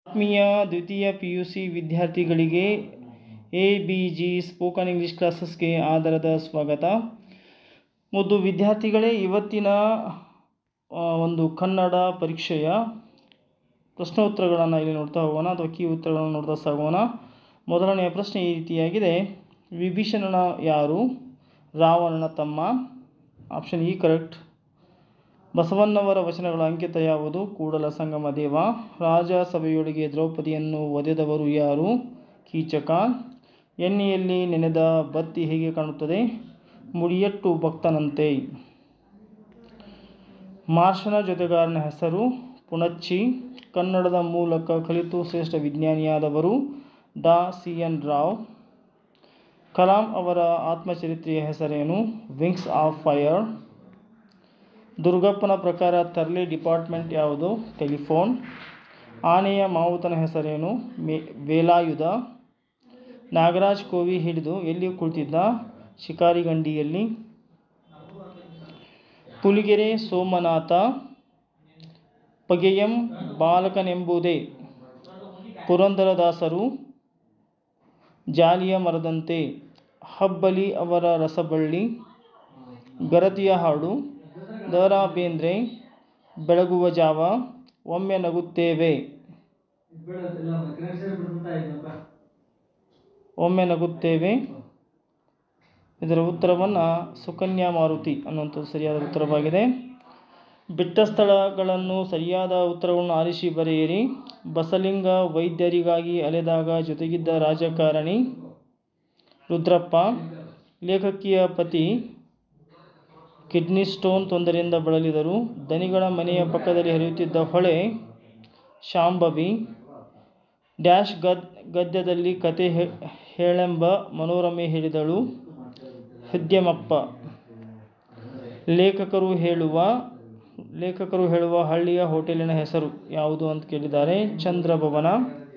ಆತ್ಮೀಯ ದ್ವಿತೀಯ P U C ವಿದ್ಯಾರ್ಥಿಗಳಿಗೆ A B G spoken English ಕ್ಲಾಸಸ್ಗೆ ಆಧಾರದ ಸ್ವಾಗತ ಮುದ್ದು ವಿದ್ಯಾರ್ಥಿಗಳೇ ಇವತ್ತಿನ ಆ, ಒಂದು ಕನ್ನಡ ಪರೀಕ್ಷೆಯ ಪ್ರಶ್ನೋತ್ತರಗಳನ್ನು ಇಲ್ಲಿ ನೋಡ್ತಾ ಹೋಗೋಣ ಅಥವಾ ಕೀ ಉತ್ತರಗಳನ್ನು ನೋಡ್ತಾ ಸಾಗೋಣ ಮೊದಲನೆಯ ಪ್ರಶ್ನೆ ಈ ರೀತಿಯಾಗಿದೆ ವಿಭೀಷಣನ ಯಾರು ರಾವಣನ ತಮ್ಮ ಆಪ್ಷನ್ ಇ ಕರೆಕ್ಟ್ ಬಸವಣ್ಣವರ ವಚನಗಳ ಅಂಕಿತ ಯಾವುದು ಕೂಡಲ ಸಂಗಮ ದೇವ ರಾಜ ಸಭೆಯೊಳಗೆ ದ್ರೌಪದಿಯನ್ನು ಒದೆದವರು ಯಾರು ಕೀಚಕ ಎಣ್ಣೆಯಲ್ಲಿ ನೆನೆದ ಬತ್ತಿ ಹೇಗೆ ಕಾಣುತ್ತದೆ ಮುಡಿಯಟ್ಟು ಭಕ್ತನಂತೆ ಮಾರ್ಷನ ಜೊತೆಗಾರನ ಹೆಸರು ಪುಣಚ್ಚಿ ಕನ್ನಡದ ಮೂಲಕ ಕಲಿತು ಶ್ರೇಷ್ಠ ವಿಜ್ಞಾನಿಯಾದವರು ಡಾ ಸಿ ಎನ್ ರಾವ್ ಕಲಾಂ ಅವರ ಆತ್ಮಚರಿತ್ರೆಯ ಹೆಸರೇನು ವಿಂಗ್ಸ್ ಆಫ್ ಫೈರ್ ದುರ್ಗಪ್ಪನ ಪ್ರಕಾರ ತರ್ಲೆ ಡಿಪಾರ್ಟ್ಮೆಂಟ್ ಯಾವುದು ಟೆಲಿಫೋನ್ ಆನೆಯ ಮಾವುತನ ಹೆಸರೇನು ಮೇ ವೇಲಾಯುಧ ನಾಗರಾಜ್ ಕೋವಿ ಹಿಡಿದು ಎಲ್ಲಿ ಕುಳಿತಿದ್ದ ಶಿಕಾರಿಗಂಡಿಯಲ್ಲಿ ಪುಲಿಗೆರೆ ಸೋಮನಾಥ ಪಗೆಯಂ ಬಾಲಕನೆಂಬುದೇ ಪುರಂದರದಾಸರು ಜಾಲಿಯ ಮರದಂತೆ ಹಬ್ಬಲಿ ಅವರ ರಸಬಳ್ಳಿ ಗರತಿಯ ಹಾಡು ದ ರಾ ಬೇಂದ್ರೆ ಬೆಳಗುವ ಜಾವ ಒಮ್ಮೆ ನಗುತ್ತೇವೆ ಒಮ್ಮೆ ನಗುತ್ತೇವೆ ಇದರ ಉತ್ತರವನ್ನು ಸುಕನ್ಯಾ ಮಾರುತಿ ಅನ್ನುವಂಥದ್ದು ಸರಿಯಾದ ಉತ್ತರವಾಗಿದೆ ಬಿಟ್ಟ ಸ್ಥಳಗಳನ್ನು ಸರಿಯಾದ ಉತ್ತರವನ್ನು ಆರಿಸಿ ಬರೆಯಿರಿ ಬಸಲಿಂಗ ವೈದ್ಯರಿಗಾಗಿ ಅಲೆದಾಗ ಜೊತೆಗಿದ್ದ ರಾಜಕಾರಣಿ ರುದ್ರಪ್ಪ ಲೇಖಕಿಯ ಪತಿ ಕಿಡ್ನಿ ಸ್ಟೋನ್ ತೊಂದರೆಯಿಂದ ಬಳಲಿದರು ದನಿಗಳ ಮನೆಯ ಪಕ್ಕದಲ್ಲಿ ಹರಿಯುತ್ತಿದ್ದ ಹೊಳೆ ಶಾಂಭವಿ ಡ್ಯಾಶ್ ಗದ್ ಗದ್ಯದಲ್ಲಿ ಕತೆ ಹೇ- ಹೇಳೆಂಬ ಮನೋರಮೆ ಹೇಳಿದಳು ಹುದ್ಯಮಪ್ಪ ಲೇಖಕರು ಹೇಳುವ ಲೇಖಕರು ಹೇಳುವ ಹಳ್ಳಿಯ ಹೋಟೆಲಿನ ಹೆಸರು ಯಾವುದು ಅಂತ ಕೇಳಿದ್ದಾರೆ ಚಂದ್ರಭವನ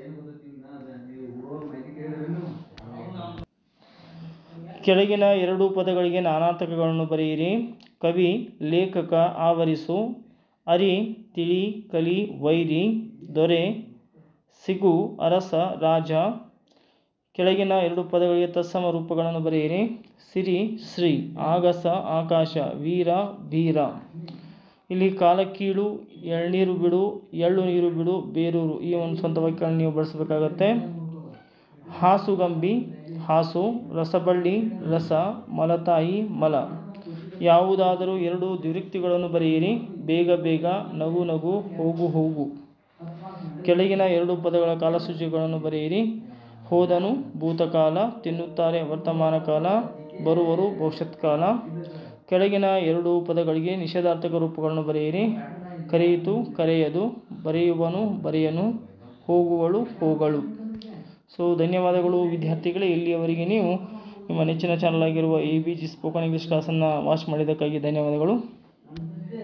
ಕೆಳಗಿನ ಎರಡು ಪದಗಳಿಗೆ ನಾನಾರ್ಥಕಗಳನ್ನು ಬರೆಯಿರಿ ಕವಿ ಲೇಖಕ ಆವರಿಸು ಅರಿ ತಿಳಿ ಕಲಿ ವೈರಿ ದೊರೆ ಸಿಗು ಅರಸ ರಾಜ ಕೆಳಗಿನ ಎರಡು ಪದಗಳಿಗೆ ತತ್ಸಮ ರೂಪಗಳನ್ನು ಬರೆಯಿರಿ ಸಿರಿ ಶ್ರೀ ಆಗಸ ಆಕಾಶ ವೀರ ಬೀರ ಇಲ್ಲಿ ಕಾಲಕ್ಕೀಳು ಎಳ್ನೀರು ಬಿಡು ಎಳ್ಳು ನೀರು ಬಿಡು ಬೇರೂರು ಈ ಒಂದು ಸ್ವಂತ ವಾಕ್ಯಗಳನ್ನು ನೀವು ಬಳಸಬೇಕಾಗತ್ತೆ ಹಾಸುಗಂಬಿ ಹಾಸು ರಸಬಳ್ಳಿ ರಸ ಮಲತಾಯಿ ಮಲ ಯಾವುದಾದರೂ ಎರಡು ದ್ವಿರುಕ್ತಿಗಳನ್ನು ಬರೆಯಿರಿ ಬೇಗ ಬೇಗ ನಗು ನಗು ಹೋಗು ಹೋಗು ಕೆಳಗಿನ ಎರಡು ಪದಗಳ ಕಾಲಸೂಚಿಗಳನ್ನು ಬರೆಯಿರಿ ಹೋದನು ಭೂತಕಾಲ ತಿನ್ನುತ್ತಾರೆ ವರ್ತಮಾನ ಕಾಲ ಬರುವರು ಭವಿಷ್ಯತ್ ಕಾಲ ಕೆಳಗಿನ ಎರಡು ಪದಗಳಿಗೆ ನಿಷೇಧಾರ್ಥಕ ರೂಪಗಳನ್ನು ಬರೆಯಿರಿ ಕರೆಯಿತು ಕರೆಯದು ಬರೆಯುವನು ಬರೆಯನು ಹೋಗುವಳು ಹೋಗಳು ಸೊ ಧನ್ಯವಾದಗಳು ವಿದ್ಯಾರ್ಥಿಗಳೇ ಇಲ್ಲಿಯವರೆಗೆ ನೀವು ನಿಮ್ಮ ನೆಚ್ಚಿನ ಚಾನಲ್ ಆಗಿರುವ A B G spoken English ಕ್ಲಾಸನ್ನು ವಾಚ್ ಮಾಡಿದ್ದಕ್ಕಾಗಿ ಧನ್ಯವಾದಗಳು